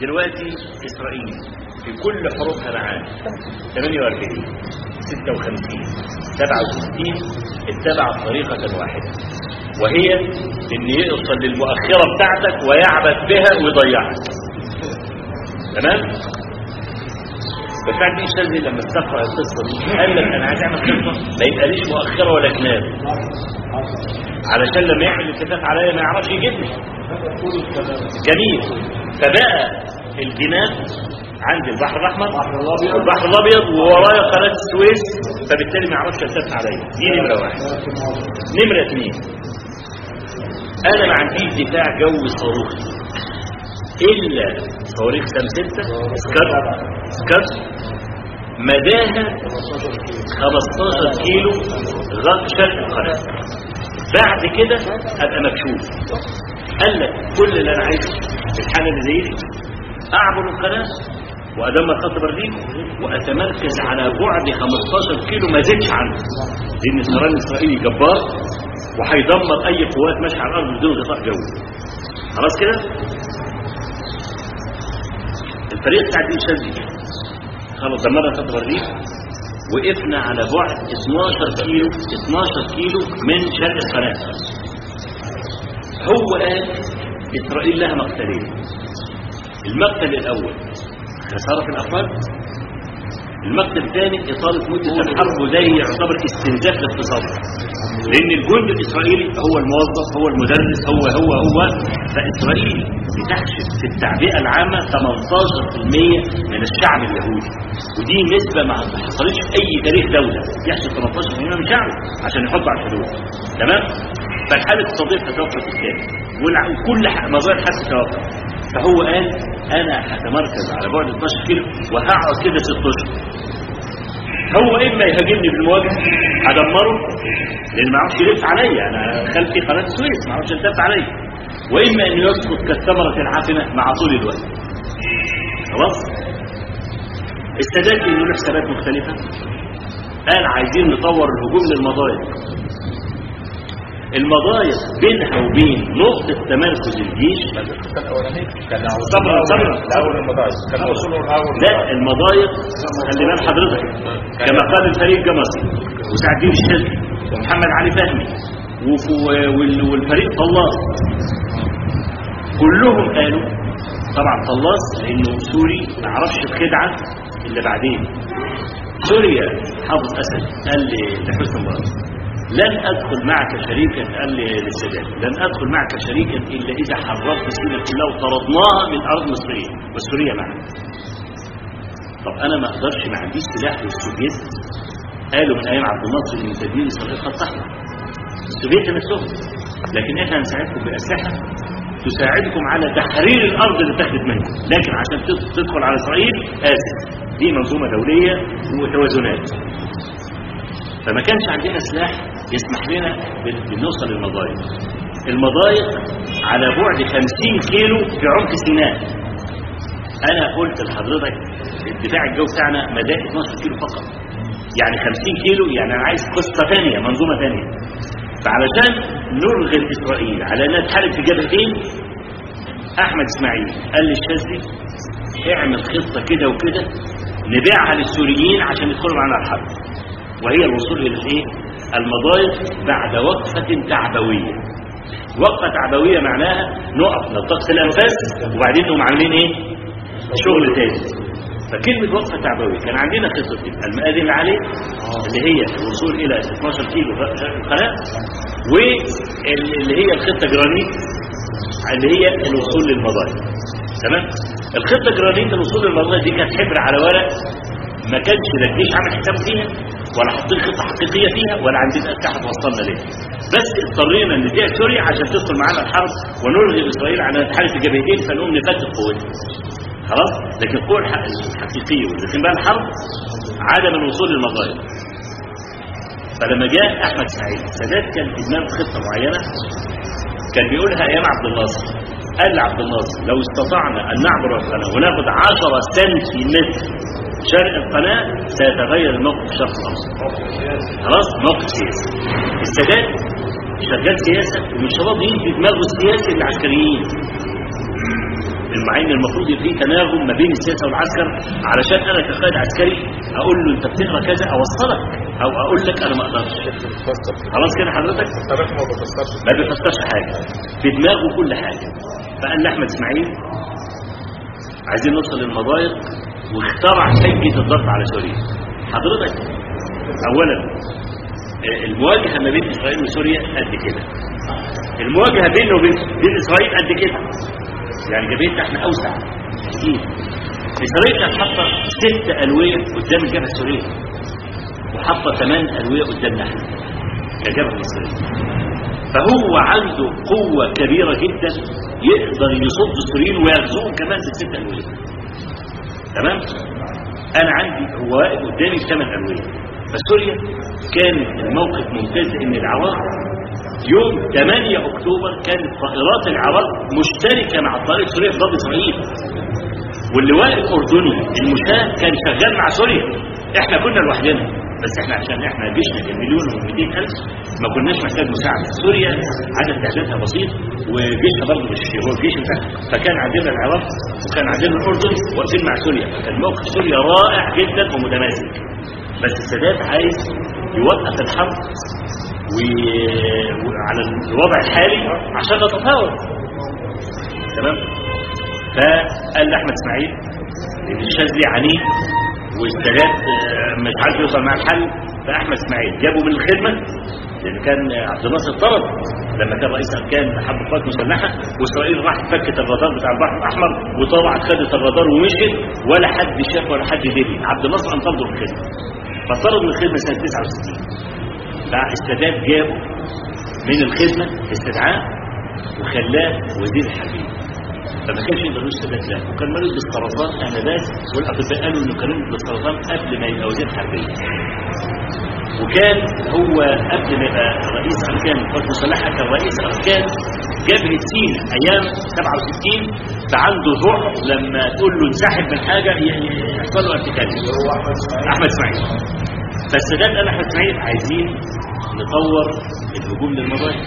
دلوقتي إسرائيل في كل حروفها معانا 48 56 67 اتبع طريقة واحدة وهي ان يوصل للمؤخرة بتاعتك ويعبث بها ويضيعها تمام فكان دي شاذلي لما استقرأ القصة دي قال لك انا عايز اعمل قصة ما يبقاليش مؤخرة ولا كلام علشان لما يعمل الاتفاق عليا ما يعرفش يجيبني جميل فبقى الجنان عند البحر الاحمر البحر الابيض وورايا قناه السويس فبالتالي ما يعرفش يلتف عليا دي نمره واحد نمره اثنين انا ما عنديش دفاع جوي صاروخي الا صواريخ سام 6 سكر سكر مداها 15 كيلو غرب شرق القناه بعد كده ابقى مكشوف قال لك كل اللي انا عايزه في الحاله اللي زي دي اعبر القناه وادمر خط برلين واتمركز على بعد 15 كيلو ما زدش عنه لان الطيران الاسرائيلي جبار وهيدمر اي قوات ماشيه على الارض بدون غطاء جوي خلاص كده الفريق بتاع الدين شاذلي خلاص دمرنا خط برلين وقفنا على بعد 12 كيلو 12 كيلو من شرق القناه هو قال اسرائيل لها مقتلين المقتل الاول خساره في الافراد المقتل الثاني اطاله مده الحرب وده يعتبر استنزاف لاقتصاد لان الجند الاسرائيلي هو الموظف هو المدرس هو هو هو فاسرائيل بتحشد في التعبئه العامه 18% من الشعب اليهودي ودي نسبه ما حصلتش في اي تاريخ دوله يحشد 18% من شعبه عشان يحط على الحدود تمام فالحاله الاقتصاديه هتتوقف بالتالي وكل مظاهر حد توقف فهو قال انا هتمركز على بعد 12 كيلو وهقعد كده 6 اشهر هو اما يهاجمني بالمواجهه هدمره لان ما عرفش يلف عليا انا خلفي قناه السويس ما عرفش يلف عليا واما انه يسقط كالثمره العافنه مع طول الوقت خلاص استدل انه له حسابات مختلفه قال عايزين نطور الهجوم للمضايق المضايق بينها وبين نقطة تمركز الجيش كان صبر صبر الاول المضايق كان وصوله الاول لا المضايق خلي بال حضرتك كما قال الفريق جمصي وسعد الدين الشاذلي ومحمد علي فهمي وف- وال- والفريق طلاس كلهم قالوا طبعا طلاس لانه سوري ما عرفش الخدعه الا بعدين سوريا حافظ اسد قال لي لحسن مبارك لن ادخل معك شريكا قال لي للسادات لن ادخل معك شريكا الا اذا حررت سوريا كلها وطردناها من ارض مصريه والسوريه معنا طب انا ما اقدرش ما عنديش سلاح والسوفيت قالوا من ايام عبد الناصر ان تدمير اسرائيل خط احمر السوفيت نفسهم لكن احنا هنساعدكم باسلحه تساعدكم على تحرير الارض اللي اتاخدت منكم لكن عشان تد- تدخل على اسرائيل اسف دي منظومه دوليه وتوازنات فما كانش عندنا سلاح يسمح لنا بال- بنوصل للمضايق المضايق على بعد 50 كيلو في عمق سيناء انا قلت لحضرتك الدفاع الجوي بتاعنا مدى 12 كيلو فقط يعني 50 كيلو يعني انا عايز قصه ثانيه منظومه ثانيه فعلشان نرغم اسرائيل على انها تحارب في جبهتين احمد اسماعيل قال للشاذلي اعمل خطه كده وكده نبيعها للسوريين عشان يدخلوا معانا الحرب وهي الوصول الى الايه المضايق بعد وقفه تعبويه وقفه تعبويه معناها نقف نلتقط الانفاس وبعدين نقوم عاملين ايه شغل تاني فكلمة وقفة تعبوية كان عندنا خطتين المآذن اللي عليه اللي هي الوصول إلى 12 كيلو القناة واللي هي الخطة جرانيت اللي هي الوصول للمضايق تمام الخطة جرانيت الوصول للمضايق دي كانت حبر على ورق ما كانش لا الجيش عامل حساب فيها ولا حاطين خطة حقيقية فيها ولا عندنا أسلحة توصلنا ليها بس اضطرينا نديها سوريا عشان تدخل معانا الحرب ونلغي إسرائيل عن تحالف الجبهتين فنقوم نفتت قوتها خلاص لكن القوة الح- الحقيقية واللي بقى الحرب عدم الوصول للمضايق فلما جاء احمد سعيد السادات كان في دماغه خطه معينه كان بيقولها ايام عبد الناصر قال لعبد الناصر لو استطعنا ان نعبر القناه وناخد 10 سنتيمتر شرق القناه سيتغير الموقف في الشرق الاوسط خلاص موقف سياسي السادات شغال سياسه ومش راضي يدي دماغه السياسي للعسكريين مع ان المفروض يبقى في تناغم ما بين السياسه والعسكر علشان انا كقائد عسكري اقول له انت بتقرا كذا اوصلك او اقول لك انا ما اقدرش بتفسر خلاص كده حضرتك حضرتك ما بتفسرش ما بيفسرش حاجه في دماغه كل حاجه فقال لاحمد اسماعيل عايزين نوصل للمضايق واخترع حجه الضغط على سوريا حضرتك اولا آه، المواجهه ما بين اسرائيل وسوريا قد كده المواجهه بينه وبين بين اسرائيل قد كده يعني جبهتنا احنا اوسع كتير اسرائيل كانت حاطه ست الويه قدام الجبهه السوريه وحاطه ثمان الويه قدامنا احنا كجبهه مصريه فهو عنده قوة كبيرة جدا يقدر يصد السوريين ويغزوهم كمان بالست ألوية تمام أنا عندي هو واقف قدامي بثمان ألوية فسوريا كان الموقف ممتاز إن العراق يوم 8 أكتوبر كانت طائرات العراق مشتركة مع الطائرات السورية في ضد إسرائيل واللي واقف أردني المشاة كان شغال مع سوريا احنا كنا لوحدنا بس احنا عشان احنا جيشنا كان مليون و200 الف ما كناش محتاج مساعده سوريا عدد تعدادها بسيط وجيشها برضه مش هو الجيش بتاعها فكان عندنا العراق وكان عندنا الاردن واقفين مع سوريا فكان موقف سوريا رائع جدا ومتماسك بس السادات عايز يوقف الحرب و- وعلى الوضع الحالي عشان نتفاوض تمام فقال لاحمد اسماعيل ان الشاذلي عنيد والسادات آه، مش عارف يوصل مع الحل فاحمد اسماعيل جابه من الخدمه لان كان عبد الناصر طرد لما كان رئيس اركان حرب القوات المسلحه واسرائيل راحت فكت الرادار بتاع البحر الاحمر وطلعت خدت الرادار ومشيت ولا حد شاف ولا حد دري عبد الناصر انطرده من الخدمه فطرد من الخدمه سنه 69 فالسادات جابه من الخدمه استدعاء وخلاه وزير الحربيه فما كانش يقدر يقول السادات لا وكان مريض بالسرطان انذاك والاطباء قالوا انه كان مريض بالسرطان قبل ما يبقى وزير حربيه وكان هو قبل ما يبقى رئيس اركان القوات المسلحه كان رئيس اركان جبهه سينا ايام 67 فعنده ضعف لما تقول له انسحب من حاجه ي- ي- يحصل له ارتكاز هو احمد اسماعيل احمد اسماعيل فالسادات قال احمد اسماعيل عايزين نطور الهجوم للمضايق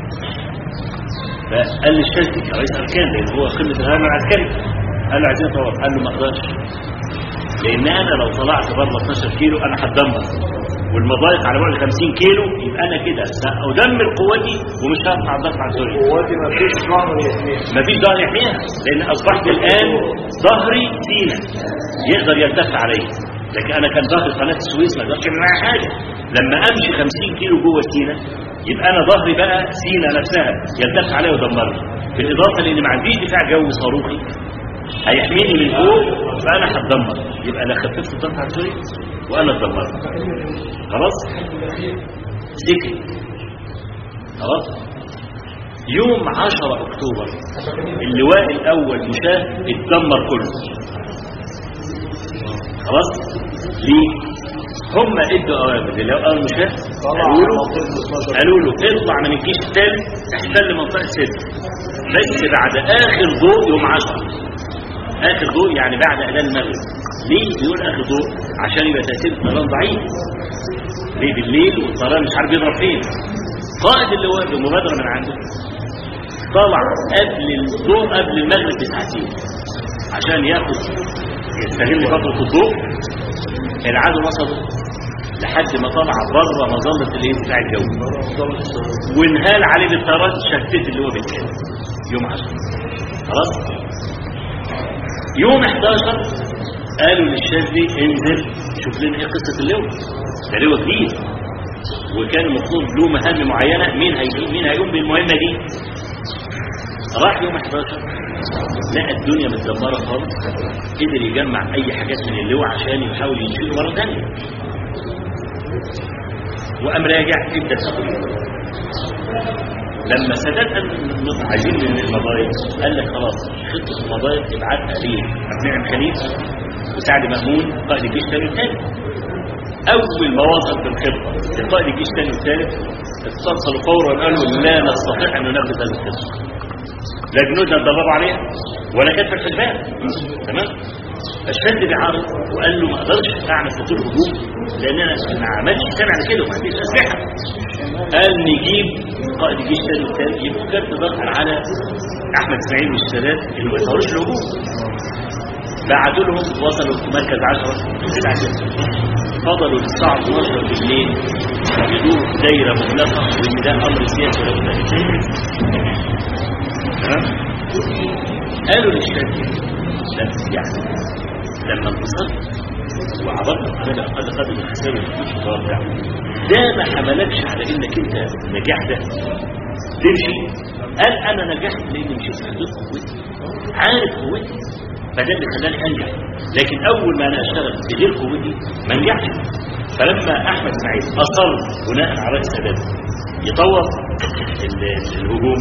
فقال للشاذلي كرئيس اركان لان هو قمه الهرم العسكري قال له عايزين نطور قال له ما اقدرش لان انا لو طلعت بره 12 كيلو انا هتدمر والمضايق على بعد 50 كيلو يبقى انا كده سادمر قوتي ومش هرفع الضغط على سوريا قواتي ما فيش ظهر يحميها مفيش ظهر يحميها لان اصبحت الان ظهري سينا يقدر يلتف عليا لكن انا كان ظهري قناه السويس ما يقدرش يعمل معايا حاجه لما امشي 50 كيلو جوه سينا يبقى انا ظهري بقى سينا نفسها يلتف عليا ويدمرني بالاضافه لان ما عنديش دفاع جوي صاروخي هيحميني من فوق فانا هتدمر يبقى انا خففت الضغط على سوريا وانا اتدمرت خلاص سكت خلاص يوم 10 اكتوبر اللواء الاول مشاه اتدمر كله خلاص ليه هم ادوا اوامر للواء الاول مشاه قالوا له قالوا له اطلع من الجيش الثالث احتل منطقه ست بس بعد اخر ضوء يوم 10 اخر ضوء يعني بعد اذان المغرب ليه بيقول اخر ضوء عشان يبقى تاثير الطيران ضعيف ليه بالليل والطيران مش عارف يضرب فين قائد اللواء بمبادره من عنده طلع قبل الضوء قبل المغرب بساعتين عشان ياخد يستغل فتره الضوء العدو وصل لحد ما طلع بره مظله الايه بتاع الجو وانهال عليه بالطيارات شتت اللي هو بالكامل يوم 10 خلاص يوم 11 قالوا للشاذلي انزل شوف لنا ايه قصه اللواء ده لواء كبير وكان المفروض له مهام معينه مين هيقوم مين هيقوم بالمهمه دي راح يوم 11 لقى الدنيا متدمره خالص قدر يجمع اي حاجات من اللواء عشان يحاول ينشئه مره ثانيه وقام راجع ادى التقرير لما سادات قال نطلع عايزين من المضايق قال لك خلاص خطه المضايق ابعتها ليه عبد المنعم خليل وسعد مأمون قائد الجيش الثاني والثالث اول ما وصل في الخطه لقائد الجيش الثاني والثالث اتصلوا فورا قالوا لا نستطيع ان ننفذ هذه الخطه لا جنودنا اتدربوا عليها ولا كانت في الحسبان تمام فالشد بيعارض وقال له ما اقدرش اعمل خطوط هجوم لان انا ما عملتش سامع على كده وما عنديش اسلحه قال نجيب قائد الجيش الثاني والثالث يبقوا كارت ضغط على احمد اسماعيل والسادات انه ما يطورش الهجوم بعدوا لهم وصلوا في مركز 10 في العشاء فضلوا للساعه 12 بالليل يدوروا في دايره مغلقه وان ده امر سياسي ولا تمام قالوا للشافعي لا يعني لما انتصرت وعبرت على اقل قدر من الخسائر والفلوس المتوقع ده ما حملكش على انك انت نجحت تمشي قال انا نجحت لاني مشيت في حدود قوتي عارف قوتي فده اللي خلاني انجح لكن اول ما انا اشتغل بغير قوتي ما نجحش فلما احمد سعيد اصر بناء على راي السادات يطور ال- الهجوم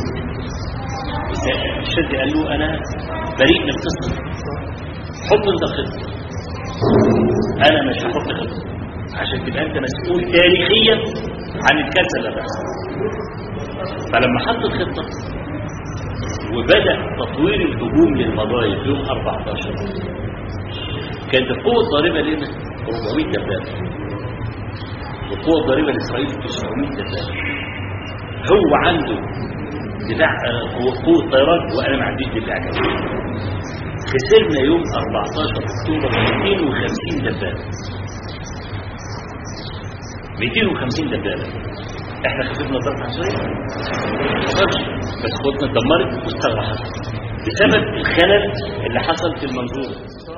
الشد قال له انا بريء من القصه حط انت خطه انا مش هحط خطه عشان تبقى انت مسؤول تاريخيا عن الكارثه اللي هتحصل فلما حط الخطه وبدا تطوير الهجوم للمضايق يوم 14 كانت القوه الضاربه لنا 400 دبابه والقوه الضاربه لاسرائيل 900 دبابه هو عنده دفاع آه، قوه قوة طيران وانا ما عنديش دفاع جوي خسرنا يوم 14 اكتوبر 250 دبابه 250 دبابه احنا خسرنا ضرب عشوائي ما حصلش بس خدنا اتدمرت واستغرقت بسبب الخلل اللي حصل في المنظومه